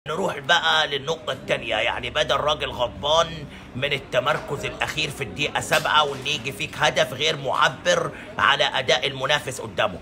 نروح بقى للنقطة التانية يعني بدل راجل غضبان من التمركز الأخير في الدقيقة سبعة وإن يجي فيك هدف غير معبر على أداء المنافس قدامه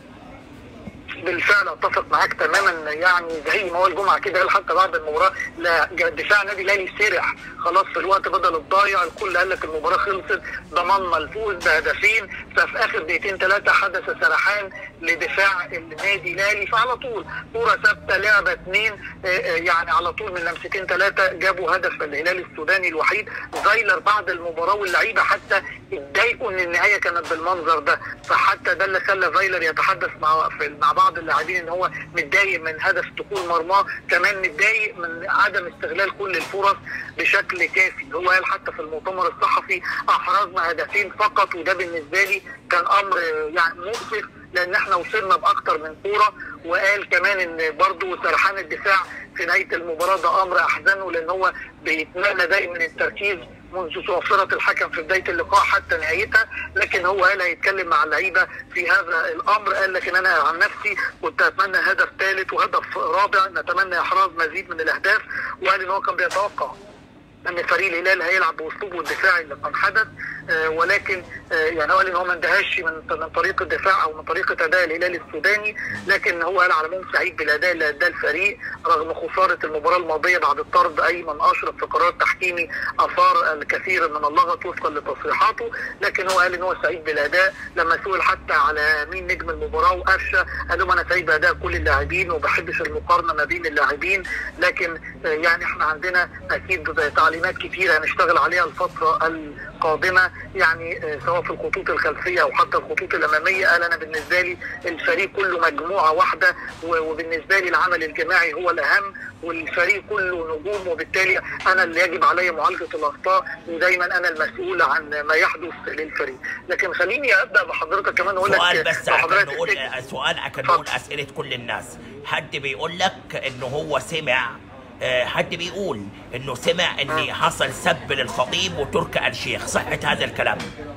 بالفعل اتفق معاك تماما يعني زي ما هو الجمعه كده قال حتى بعد المباراه لا دفاع النادي الاهلي سرح خلاص في الوقت بدل الضايع الكل قال لك المباراه خلصت ضمننا الفوز بهدفين ففي اخر دقيقتين ثلاثه حدث سرحان لدفاع النادي الاهلي فعلى طول كوره ثابته لعبه اثنين يعني على طول من لمستين ثلاثه جابوا هدف الهلال السوداني الوحيد فايلر بعد المباراه واللعيبه حتى اتضايقوا ان النهايه كانت بالمنظر ده فحتى ده اللي خلى فايلر يتحدث مع مع بعض اللاعبين ان هو متضايق من هدف دخول مرماه كمان متضايق من عدم استغلال كل الفرص بشكل كافي هو قال حتى في المؤتمر الصحفي احرزنا هدفين فقط وده بالنسبه لي كان امر يعني مؤسف لان احنا وصلنا باكتر من كوره وقال كمان ان برضه سرحان الدفاع في نهايه المباراه ده امر احزنه لان هو بيتمنى دايما التركيز منذ صافرة الحكم في بداية اللقاء حتى نهايتها لكن هو قال هيتكلم مع اللعيبة في هذا الأمر قال لكن أنا عن نفسي كنت أتمنى هدف ثالث وهدف رابع نتمنى إحراز مزيد من الأهداف وقال إن هو كان بيتوقع ان فريق الهلال هيلعب باسلوبه الدفاعي اللي كان حدث آه ولكن آه يعني هو قال ان هو ما اندهش من من طريقه الدفاع او من طريقه اداء الهلال السوداني لكن هو قال على العموم سعيد بالاداء اللي اداه الفريق رغم خساره المباراه الماضيه بعد الطرد ايمن اشرف في قرار تحكيمي اثار الكثير من اللغط وفقا لتصريحاته لكن هو قال ان هو سعيد بالاداء لما سئل حتى على مين نجم المباراه وقفشه قال لهم انا سعيد باداء كل اللاعبين وما بحبش المقارنه ما بين اللاعبين لكن آه يعني احنا عندنا اكيد تعليمات كتيره هنشتغل عليها الفتره القادمه يعني سواء في الخطوط الخلفيه او حتى الخطوط الاماميه قال انا بالنسبه لي الفريق كله مجموعه واحده وبالنسبه لي العمل الجماعي هو الاهم والفريق كله نجوم وبالتالي انا اللي يجب علي معالجه الاخطاء ودايما انا المسؤول عن ما يحدث للفريق لكن خليني ابدا بحضرتك كمان اقول لك سؤال بس عشان نقول سؤال عشان نقول اسئله كل الناس حد بيقول لك انه هو سمع حد بيقول انه سمع ان حصل سب للخطيب وتركي آل الشيخ صحة هذا الكلام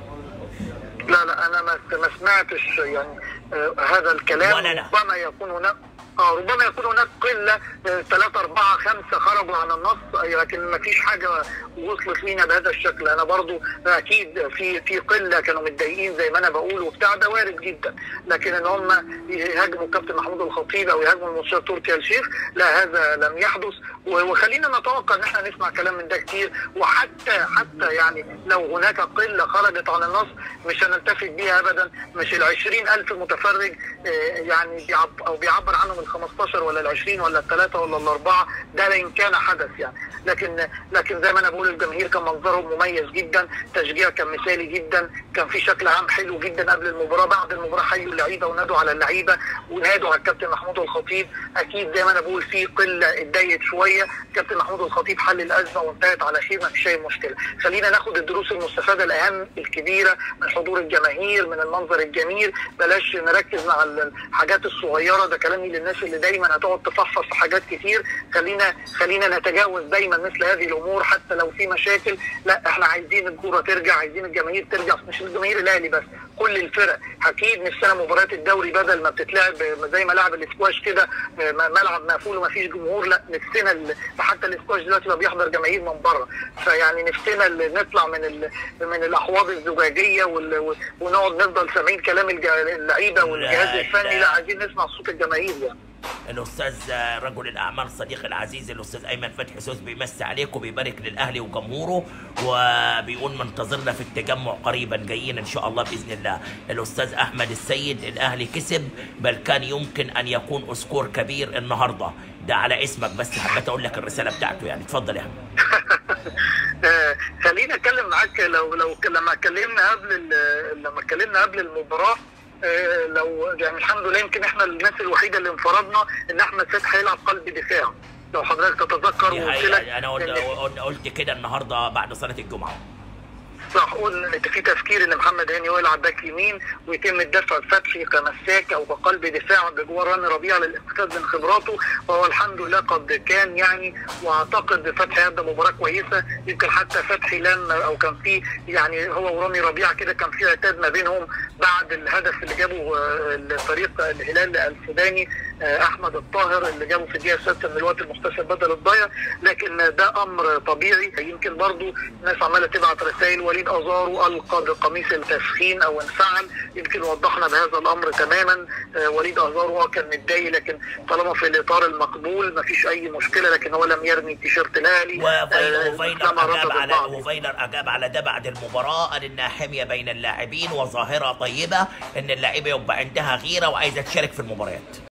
لا لا انا ما ما سمعتش يعني آه هذا الكلام ولا لا. ربما يكون هناك اه ربما يكون هناك قله ثلاثة أربعة خمسة خرجوا عن النص لكن ما فيش حاجة وصلت لينا بهذا الشكل أنا برضو أكيد في في قلة كانوا متضايقين زي ما أنا بقول وبتاع ده وارد جدا لكن إن هم يهاجموا الكابتن محمود الخطيب أو يهاجموا المستشار تركي آل الشيخ لا هذا لم يحدث وخلينا نتوقع إن احنا نسمع كلام من ده كتير وحتى حتى يعني لو هناك قلة خرجت عن النص مش هنلتفت بيها أبدا مش ال 20000 متفرج يعني بيعب أو بيعبر عنهم ال 15 ولا ال 20 ولا الثلاثه ولا الاربعه ده لان كان حدث يعني لكن لكن زي ما انا بقول الجماهير كان منظرهم مميز جدا تشجيع كان مثالي جدا كان في شكل عام حلو جدا قبل المباراه بعد المباراه حيوا اللعيبه ونادوا على اللعيبه ونادوا على الكابتن محمود الخطيب اكيد زي ما انا بقول في قله اتضايقت شويه الكابتن محمود الخطيب حل الازمه وانتهت على خير ما فيش اي مشكله خلينا ناخد الدروس المستفاده الاهم الكبيره من حضور الجماهير من المنظر الجميل بلاش نركز مع الحاجات الصغيره ده كلامي للناس اللي دايما هتقعد تفحص في حاجات كتير خلينا خلينا نتجاوز دايما مثل هذه الامور حتى لو في مشاكل لا احنا عايزين الكوره ترجع عايزين الجماهير ترجع مش الجماهير الاهلي بس كل الفرق اكيد نفسنا مباريات الدوري بدل ما بتتلعب زي ما لعب الاسكواش كده ملعب مقفول وما فيش جمهور لا نفسنا حتى الاسكواش دلوقتي بقى بيحضر جماهير من بره فيعني نفسنا نطلع من من الاحواض الزجاجيه ونقعد نفضل سامعين كلام اللعيبه والجهاز الفني لا عايزين نسمع صوت الجماهير يعني الاستاذ رجل الاعمال صديقي العزيز الاستاذ ايمن فتحي سوس بيمسي عليك وبيبارك للاهلي وجمهوره وبيقول منتظرنا في التجمع قريبا جايين ان شاء الله باذن الله الاستاذ احمد السيد الاهلي كسب بل كان يمكن ان يكون اسكور كبير النهارده ده على اسمك بس حبيت اقول لك الرساله بتاعته يعني اتفضل يا احمد خليني اتكلم معاك لو لو لما اتكلمنا قبل لما اتكلمنا قبل المباراه لو يعني الحمد لله يمكن احنا الناس الوحيده اللي انفردنا ان احمد فتحي هيلعب قلب دفاع لو حضرتك تتذكر وقلت لك انا قلت, قلت كده النهارده بعد صلاه الجمعه صح قلنا ان في تفكير ان محمد هاني هو يلعب باك يمين ويتم الدفع بفتحي كمساك او كقلب دفاع بجوار رامي ربيعه للاستفاده من خبراته وهو الحمد لله قد كان يعني واعتقد فتحي ادى مباراه كويسه يمكن حتى فتحي لم او كان في يعني هو ورامي ربيعه كده كان في عتاد ما بينهم بعد الهدف اللي جابه الفريق الهلال السوداني آه، احمد الطاهر اللي جابه في الدقيقه السادسه من الوقت المحتسب بدل الضايع لكن ده امر طبيعي يمكن برضو ناس عماله تبعت رسائل وليد ازارو القى بقميص التسخين او انفعل يمكن وضحنا بهذا الامر تماما آه، وليد ازارو هو كان متضايق لكن طالما في الاطار المقبول مفيش اي مشكله لكن هو لم يرمي تيشيرت الاهلي وفايلر آه، وفايلر كما اجاب ردد على البعض. وفايلر اجاب على ده بعد المباراه قال انها حميه بين اللاعبين وظاهره طيبه ان اللعيبه يبقى عندها غيره وعايزه تشارك في المباريات